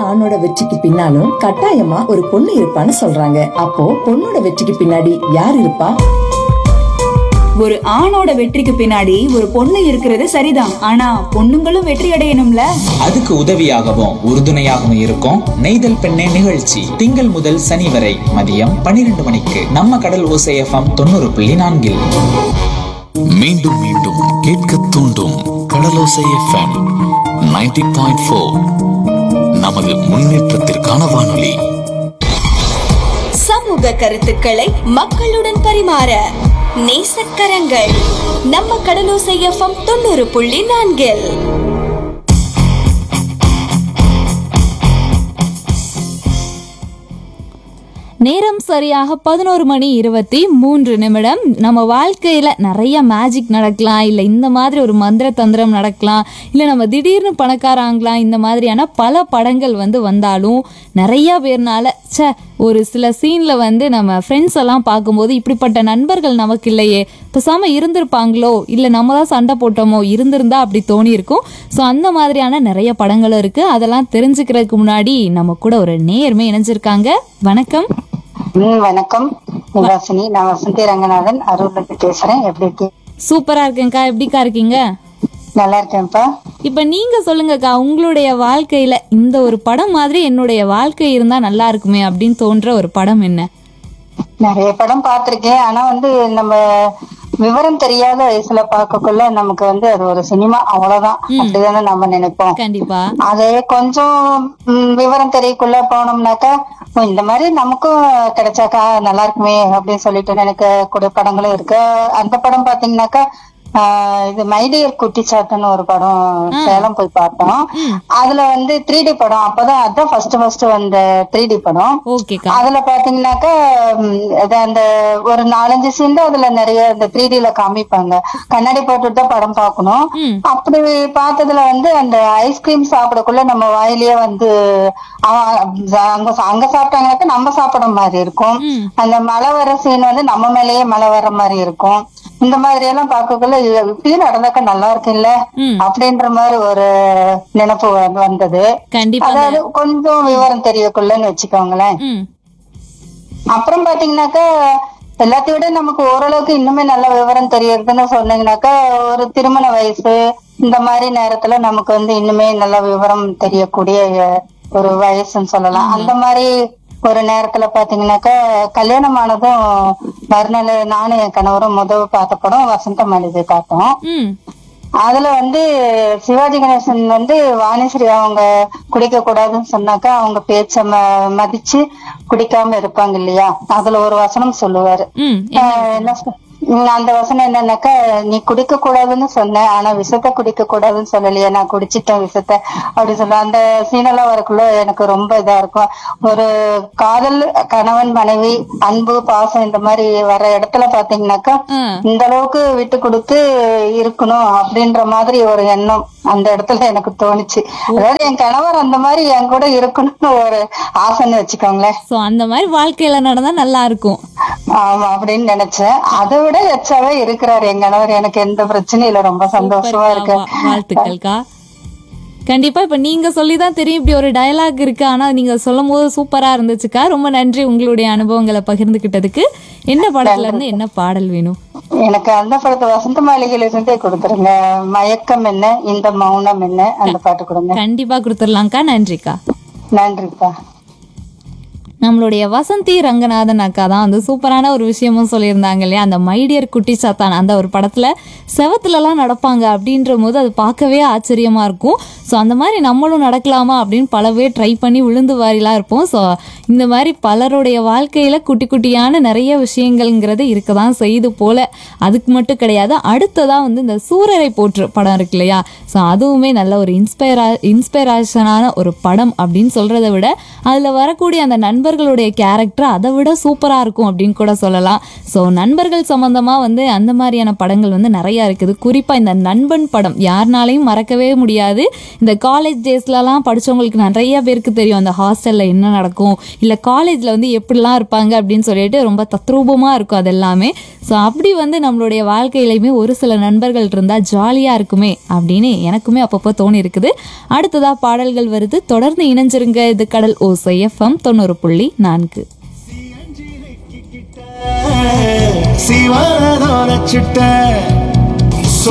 ஆணோட வெற்றிக்கு பின்னாலும் கட்டாயமா ஒரு பொண்ணு இருப்பான்னு சொல்றாங்க அப்போ பொண்ணோட வெற்றிக்கு பின்னாடி யார் இருப்பா ஒரு ஆணோட வெற்றிக்கு பின்னாடி ஒரு பொண்ணு இருக்கிறது சரிதான் ஆனா பொண்ணுங்களும் வெற்றி அடையணும்ல அதுக்கு உதவியாகவும் உறுதுணையாகவும் இருக்கும் நெய்தல் பெண்ணே நிகழ்ச்சி திங்கள் முதல் சனி வரை மதியம் பன்னிரண்டு மணிக்கு நம்ம கடல் ஓசை எஃப்எம் தொண்ணூறு புள்ளி நான்கில் மீண்டும் மீண்டும் கேட்க தூண்டும் கடலோசை எஃப்எம் 90.4 பாயிண்ட் ஃபோர் நமது முன்னேற்றத்திற்கான வானொலி சமூக கருத்துக்களை மக்களுடன் பரிமாற நேசக்கரங்கள் நம்ம கடலோசை எஃப்எம் தொண்ணூறு புள்ளி நான்கில் நேரம் சரியாக பதினோரு மணி இருபத்தி மூன்று நிமிடம் நம்ம வாழ்க்கையில் நிறைய மேஜிக் நடக்கலாம் இல்லை இந்த மாதிரி ஒரு மந்திர தந்திரம் நடக்கலாம் இல்லை நம்ம திடீர்னு பணக்காராங்களாம் இந்த மாதிரியான பல படங்கள் வந்து வந்தாலும் நிறைய பேர்னால ச்சே ஒரு சில சீனில் வந்து நம்ம ஃப்ரெண்ட்ஸ் எல்லாம் பார்க்கும்போது இப்படிப்பட்ட நண்பர்கள் நமக்கு இல்லையே பேசாமல் இருந்திருப்பாங்களோ இல்லை நம்ம தான் சண்டை போட்டோமோ இருந்திருந்தா அப்படி தோணி இருக்கும் ஸோ அந்த மாதிரியான நிறைய படங்களும் இருக்குது அதெல்லாம் தெரிஞ்சுக்கிறதுக்கு முன்னாடி நம்ம கூட ஒரு நேர்மை இணைஞ்சிருக்காங்க வணக்கம் ம் வணக்கம் நிவாசினி நான் வசந்தி ரங்கநாதன் அரூர்ல இருந்து பேசுறேன் எப்படி இருக்கீங்க சூப்பரா இருக்கேன்க்கா எப்படிக்கா இருக்கீங்க நல்லா இருக்கேன்ப்பா இப்ப நீங்க சொல்லுங்கக்கா உங்களுடைய வாழ்க்கையில இந்த ஒரு படம் மாதிரி என்னுடைய வாழ்க்கை இருந்தா நல்லா இருக்குமே அப்படின்னு தோன்ற ஒரு படம் என்ன நிறைய படம் பார்த்திருக்கேன் ஆனா வந்து நம்ம விவரம் தெரியாத வயசுல பார்க்கக்குள்ள நமக்கு வந்து அது ஒரு சினிமா அவ்வளவுதான் அப்படிதானே நம்ம நினைப்போம் கண்டிப்பா அதே கொஞ்சம் ம், விவரம் தெரியக்குள்ள போனோம்னாக்கா ஓ, இந்த மாதிரி நமக்கும் கிடைச்சாக்கா நல்லா இருக்குமே அப்படின்னு சொல்லிட்டு நினைக்க கூடிய படங்களும் இருக்கு அந்த படம் பாத்தீங்கன்னாக்கா ஆஹ் இது மைடியர் குட்டி சாத்துன்னு ஒரு படம் சேலம் போய் பார்த்தோம் அதுல வந்து த்ரீ டி படம் அப்பதான் அதான் ஃபர்ஸ்ட் ஃபர்ஸ்ட் வந்த த்ரீ டி படம் ஓகேக்கா அதுல பாத்தீங்கன்னாக்கா ம், அது அந்த ஒரு நாலஞ்சு சீன் தான் அதுல நிறைய இந்த த்ரீ டில காமிப்பாங்க கண்ணாடி போட்டுட்டு தான் படம் பார்க்கணும் ம். அப்படி பார்த்ததுல வந்து அந்த ஐஸ்கிரீம் சாப்பிடக்குள்ள நம்ம வாயிலேயே வந்து அவ- அங்க அங்க சாப்பிட்டாங்கன்னாக்கா நம்ம சாப்பிட மாதிரி இருக்கும் ம். அந்த மழை வர சீன் வந்து நம்ம மேலேயே மழை வர மாதிரி இருக்கும் இந்த மாதிரி எல்லாம் பார்க்கக்குள்ள இது இப்படியும் நடந்தாக்கா நல்லா இருக்குல்ல ம். அப்படின்ற மாதிரி ஒரு நினைப்பு வந்து- வந்தது கண்டிப்பா அந்த- அதாவது கொஞ்சம் விவரம் தெரியக்குள்ளன்னு வச்சுக்கோங்களேன் ம் அப்புறம் பாத்தீங்கன்னாக்கா எல்லாத்தையும் விட நமக்கு ஓரளவுக்கு இன்னுமே நல்ல விவரம் தெரியறதுன்னு சொன்னீங்கன்னாக்கா ஒரு திருமண வயசு இந்த மாதிரி நேரத்துல நமக்கு வந்து இன்னுமே நல்ல விவரம் தெரியக்கூடிய அஹ், ஒரு வயசுன்னு சொல்லலாம் அந்த மாதிரி ஒரு நேரத்துல பாத்தீங்கன்னாக்கா கல்யாணம் ஆனதும் மறுநாள் நானும் என் கணவரும் முதல் பார்த்த படம் வசந்த மனிதை பார்த்தோம் ம் அதுல வந்து சிவாஜி கணேசன் வந்து வாணிஸ்ரீ அவங்க குடிக்க கூடாதுன்னு சொன்னாக்கா அவங்க பேச்ச ம- மதிச்சு குடிக்காம இருப்பாங்க இல்லையா அதுல ஒரு வசனம் சொல்லுவாரு ம் ஆஹ் என்ன சொ- உம் அந்த வசனம் என்னன்னாக்கா நீ குடிக்க கூடாதுன்னு சொன்ன ஆனா விஷத்தை குடிக்க கூடாதுன்னு சொல்லலையே நான் குடிச்சிட்டேன் விஷத்தை அப்படி சொல்ல அந்த சீனெல்லாம் வரக்குள்ள எனக்கு ரொம்ப இதா இருக்கும் ஒரு காதல் கணவன் மனைவி அன்பு பாசம் இந்த மாதிரி வர இடத்துல பாத்தீங்கன்னாக்கா ஆ. இந்த அளவுக்கு விட்டு கொடுத்து இருக்கணும் அப்படின்ற மாதிரி ஒரு எண்ணம் அந்த இடத்துல எனக்கு தோணுச்சு அதாவது என் கணவர் அந்த மாதிரி என் கூட இருக்கணும்னு ஒரு ஆசைன்னு வச்சுக்கோங்களேன் ஸோ அந்த மாதிரி வாழ்க்கையில நடந்தா நல்லா இருக்கும் ஆமா அப்படின்னு நினைச்சேன் அதை விட எச்சாவே இருக்கிறாரு என் கணவர் எனக்கு எந்த பிரச்சனையும் இல்ல ரொம்ப சந்தோஷமா இருக்கு வா- வாழ்த்துக்கள்க்கா கண்டிப்பா இப்ப நீங்க சொல்லி தான் தெரியும் இப்படி ஒரு டயலாக் இருக்கு ஆனா நீங்க சொல்லும் போது சூப்பரா இருந்துச்சுக்கா ரொம்ப நன்றி உங்களுடைய அனுபவங்களை பகிர்ந்துகிட்டதுக்கு என்ன படத்துல இருந்து என்ன பாடல் வேணும் எனக்கு அந்த படத்தை வசந்த மாளிகையில இருந்தே கொடுத்துருங்க மயக்கம் என்ன இந்த மௌனம் என்ன அந்த பாட்டு கொடுங்க கண்டிப்பா கொடுத்துடலாம்க்கா நன்றிக்கா நன்றிப்பா நம்மளுடைய வசந்தி ரங்கநாதன் அக்கா தான் வந்து சூப்பரான ஒரு விஷயமும் சொல்லியிருந்தாங்க இல்லையா அந்த மைடியர் குட்டி சாத்தான் அந்த ஒரு படத்தில் செவத்துலலாம் நடப்பாங்க அப்படின்ற போது அது பார்க்கவே ஆச்சரியமாக இருக்கும் ஸோ அந்த மாதிரி நம்மளும் நடக்கலாமா அப்படின்னு பல பேர் ட்ரை பண்ணி விழுந்து வாரிலாம் இருப்போம் ஸோ இந்த மாதிரி பலருடைய வாழ்க்கையில் குட்டி குட்டியான நிறைய விஷயங்கள்ங்கிறது இருக்க தான் செய்து போல அதுக்கு மட்டும் கிடையாது அடுத்ததாக வந்து இந்த சூரரை போற்று படம் இருக்கு இல்லையா ஸோ அதுவுமே நல்ல ஒரு இன்ஸ்பயரா இன்ஸ்பைரேஷனான ஒரு படம் அப்படின்னு சொல்கிறத விட அதில் வரக்கூடிய அந்த நண்பர் நண்பர்களுடைய கேரக்டர் அதை விட சூப்பராக இருக்கும் அப்படின்னு கூட சொல்லலாம் ஸோ நண்பர்கள் சம்மந்தமாக வந்து அந்த மாதிரியான படங்கள் வந்து நிறையா இருக்குது குறிப்பாக இந்த நண்பன் படம் யாருனாலையும் மறக்கவே முடியாது இந்த காலேஜ் டேஸ்லலாம் படித்தவங்களுக்கு நிறைய பேருக்கு தெரியும் அந்த ஹாஸ்டலில் என்ன நடக்கும் இல்லை காலேஜில் வந்து எப்படிலாம் இருப்பாங்க அப்படின்னு சொல்லிட்டு ரொம்ப தத்ரூபமாக இருக்கும் அது எல்லாமே ஸோ அப்படி வந்து நம்மளுடைய வாழ்க்கையிலையுமே ஒரு சில நண்பர்கள் இருந்தால் ஜாலியாக இருக்குமே அப்படின்னு எனக்குமே அப்பப்போ தோணி இருக்குது அடுத்ததாக பாடல்கள் வருது தொடர்ந்து இணைஞ்சிருங்க இது கடல் ஓசை எஃப்எம் தொண்ணூறு புள்ளி நான்கு சிவானதோர சிட்ட